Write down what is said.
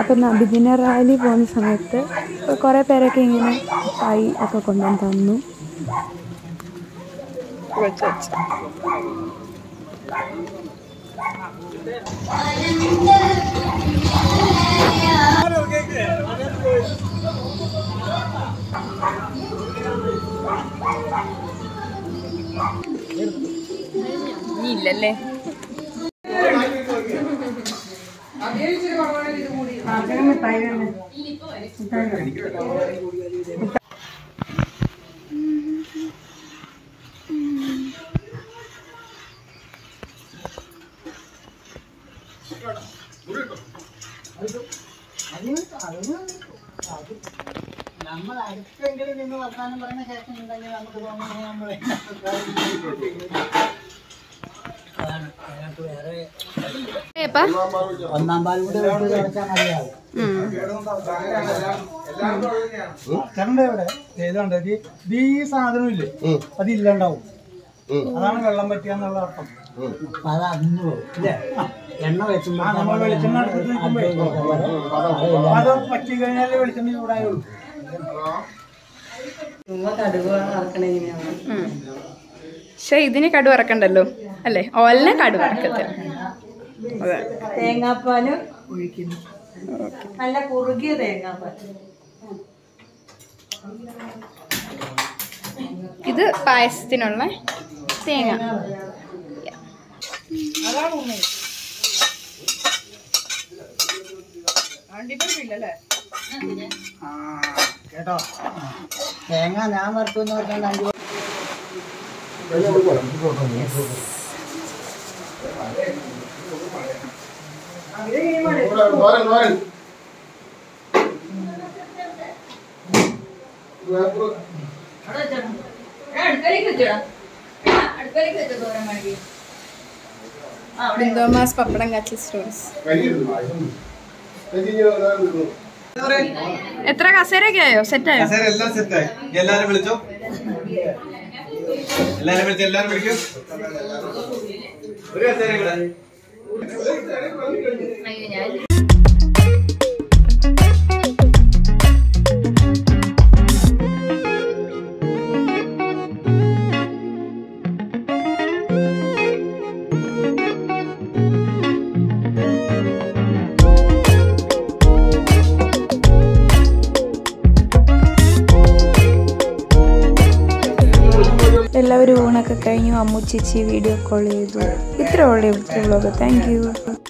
ഞങ്ങൾക്ക് നബിദിന റാലി പോകുന്ന സമയത്ത് കുറേ പേരൊക്കെ ഇങ്ങനെ പായി ഒക്കെ കൊണ്ടുവന്ന് തന്നു വെച്ച് വെച്ച് ഇല്ലല്ലേ നമ്മൾ അടുത്തെങ്കിലും നിന്ന് വർത്താനം പറയുന്ന ശേഷം ഉണ്ടെങ്കിൽ നമുക്ക് തോന്നുന്നു നമ്മളെ അതാണ് അതിനകത്ത് വേറെ ഏപ്പാ ഒന്നാം പാൽ കൂടെ വിട്ട് കിടച്ചാൽ മതിയാവും അച്ഛൻ്റെ ഇവിടെ ഏതാണ്ട് ഇത് ഇത് ഈ സാധനം ഇല്ലേ അതില്ലാണ്ടാവും അതാണ് വെള്ളം പറ്റുക എന്നുള്ള അർത്ഥം അപ്പൊ അത് അന്ന് പോകും ഇല്ലേ എണ്ണ വെച്ചുമ്പോൾ ആ, നമ്മൾ വെളിച്ചെണ്ണ അടുപ്പത്ത് വെക്കുമ്പോഴേ അത് പറ്റി കഴിഞ്ഞാൽ വെളിച്ചെണ്ണ ചൂടായുള്ളൂ പക്ഷെ ഇതിന് കടു വറക്കണ്ടല്ലോ അല്ലേ ഓലിനെ കടു വറക്കത്തില്ല അതെ തേങ്ങാപ്പാല് ഒഴിക്കുന്നു നല്ല കുറുകിയ തേങ്ങാപ്പാൽ ഇത് പായസത്തിനുള്ള തേങ്ങ ആ കേട്ടോ തേങ്ങ ഞാൻ വറുത്തു എന്ന് പറഞ്ഞാൽ അഞ്ച് ബിന്ദോമാസ് പപ്പടം കാച്ചി സ്റ്റോറീസ് എത്ര കസേരയൊക്കെ ആയോ സെറ്റായോ കസേര എല്ലാം സെറ്റായി എല്ലാരും വിളിച്ചോ എല്ലാരും വിളിച്ചോ എല്ലാരും വിളിക്കും ഒരു കസേര ഇവിടെ എല്ലാവരും ഊണൊക്കെ കഴിഞ്ഞു അമ്മു ചേച്ചി വീഡിയോ കോൾ ചെയ്തു ഇത്ര ഉള്ളൂ ഇവിടുത്തെ വ്ളോഗ് താങ്ക് യു